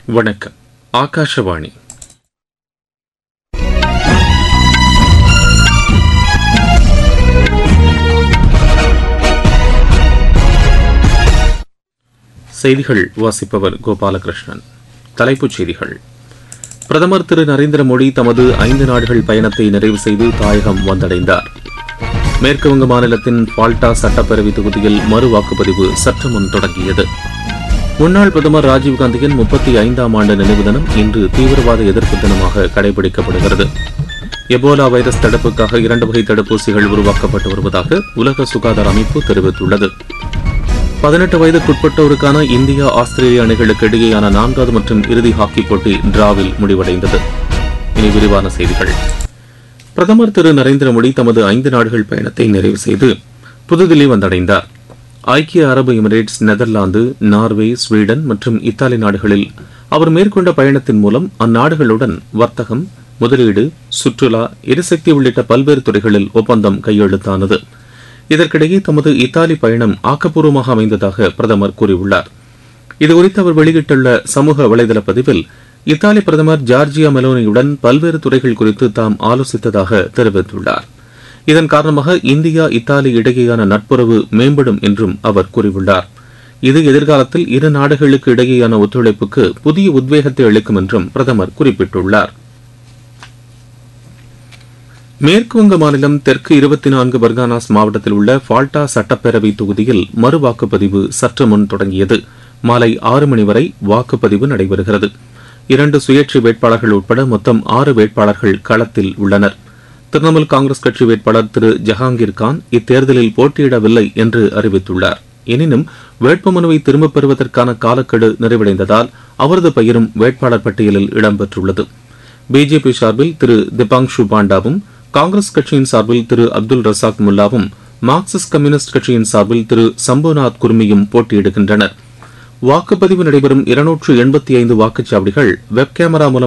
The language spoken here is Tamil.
வணக்கம் ஆகாஷவாணி செய்திகள் வாசிப்பவர் கோபாலகிருஷ்ணன் தலைப்புச் செய்திகள் பிரதமர் திரு நரேந்திர மோடி தமது ஐந்து நாடுகள் பயணத்தை நிறைவு செய்து தாயகம் வந்தடைந்தார் மேற்குவங்க மாநிலத்தின் பால்டா சட்டப்பேரவை தொகுதியில் மறு வாக்குப்பதிவு சற்று முன் தொடங்கியது முன்னாள் பிரதமர் ராஜீவ்காந்தியின் முப்பத்தி ஐந்தாம் ஆண்டு நினைவு தினம் இன்று தீவிரவாத எதிர்ப்பு தினமாக கடைபிடிக்கப்படுகிறது எபோலா வைரஸ் தடுப்புக்காக இரண்டு வகை தடுப்பூசிகள் உருவாக்கப்பட்டு வருவதாக உலக சுகாதார அமைப்பு தெரிவித்துள்ளது பதினெட்டு வயதுக்குட்பட்டோருக்கான இந்தியா ஆஸ்திரேலிய அணிகளுக்கு இடையேயான நான்காவது மற்றும் இறுதி ஹாக்கி போட்டி டிராவில் முடிவடைந்தது இனி விரிவான செய்திகள் பிரதமர் திரு நரேந்திர மோடி தமது ஐந்து நாடுகள் பயணத்தை நிறைவு செய்து புதுதில்லி வந்தடைந்தார் ஐக்கிய அரபு எமிரேட்ஸ் நெதர்லாந்து நார்வே ஸ்வீடன் மற்றும் இத்தாலி நாடுகளில் அவர் மேற்கொண்ட பயணத்தின் மூலம் அந்நாடுகளுடன் வர்த்தகம் முதலீடு சுற்றுலா எரிசக்தி உள்ளிட்ட பல்வேறு துறைகளில் ஒப்பந்தம் கையெழுத்தானது இதற்கிடையே தமது இத்தாலி பயணம் ஆக்கப்பூர்வமாக அமைந்ததாக பிரதமர் கூறியுள்ளார் இதுகுறித்து அவர் வெளியிட்டுள்ள சமூக வலைதள பதிவில் இத்தாலி பிரதமர் ஜார்ஜியா மெலோனியுடன் பல்வேறு துறைகள் குறித்து தாம் ஆலோசித்ததாக தெரிவித்துள்ளார் இதன் காரணமாக இந்தியா இத்தாலி இடையேயான நட்புறவு மேம்படும் என்றும் அவர் கூறியுள்ளார் இது எதிர்காலத்தில் இரு நாடுகளுக்கு இடையேயான ஒத்துழைப்புக்கு புதிய உத்வேகத்தை அளிக்கும் என்றும் பிரதமர் குறிப்பிட்டுள்ளார் மேற்குவங்க மாநிலம் தெற்கு இருபத்தி நான்கு பர்கானாஸ் மாவட்டத்தில் உள்ள ஃபால்டா சட்டப்பேரவை தொகுதியில் மறு வாக்குப்பதிவு சற்று முன் தொடங்கியது மாலை ஆறு மணி வரை வாக்குப்பதிவு நடைபெறுகிறது இரண்டு சுயேட்சை வேட்பாளர்கள் உட்பட மொத்தம் ஆறு வேட்பாளர்கள் களத்தில் உள்ளனர் திரிணாமுல் காங்கிரஸ் கட்சி வேட்பாளர் திரு ஜஹாங்கீர் கான் இத்தேர்தலில் போட்டியிடவில்லை என்று அறிவித்துள்ளார் எனினும் வேட்புமனுவை திரும்பப் பெறுவதற்கான காலக்கெடு நிறைவடைந்ததால் அவரது பெயரும் வேட்பாளர் பட்டியலில் இடம்பெற்றுள்ளது பிஜேபி சார்பில் திரு திபாங்ஷு பாண்டாவும் காங்கிரஸ் கட்சியின் சார்பில் திரு அப்துல் ரசாக் முல்லாவும் மார்க்சிஸ்ட் கம்யூனிஸ்ட் கட்சியின் சார்பில் திரு சம்புநாத் குர்மியும் போட்டியிடுகின்றனர் வாக்குப்பதிவு நடைபெறும் இருநூற்று எண்பத்தி ஐந்து வாக்குச்சாவடிகள் வெப் கேமரா மூலம்